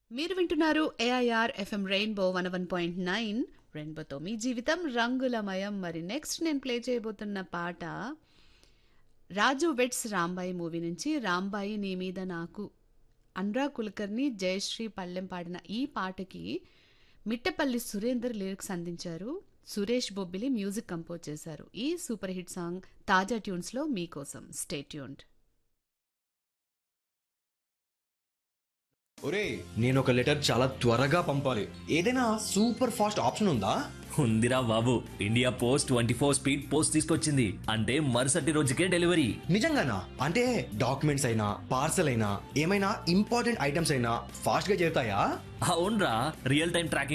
మీరు వింటున్నారు AIR FM rainbow one one point nine రెయిన్బోతో మీ జీవితం రంగులమయం మరి నెక్స్ట్ నేను ప్లే చేయబోతున్న పాట రాజు వెట్స్ రాంబాయి మూవీ నుంచి రాంబాయి నీ మీద నాకు అనురా కుల్కర్ని జయశ్రీ పళ్ళెం పాడిన ఈ పాటకి మిట్టపల్లి సురేందర్ లిరిక్స్ అందించారు సురేష్ బొబ్బిలి మ్యూజిక్ కంపోజ్ చేశారు ఈ సూపర్ హిట్ సాంగ్ తాజా ట్యూన్స్లో మీకోసం స్టే ట్యూన్డ్ ఒరే నేను ఒక లెటర్ చాలా త్వరగా పంపాలి ఏదైనా సూపర్ ఫాస్ట్ ఆప్షన్ ఉందా ఉందిరా బాబు India post twenty four speed post తీసుకొచ్చింది అంటే మరుసటి రోజుకే డెలివరీ నిజంగానా అంటే డాక్యుమెంట్స్ అయినా పార్సల్ అయినా ఏమైనా ఇంపార్టెంట్ ఐటమ్స్ అయినా ఫాస్ట్ గా చేరుతాయా అవునరా రియల్ టైం ట్రాకింగ్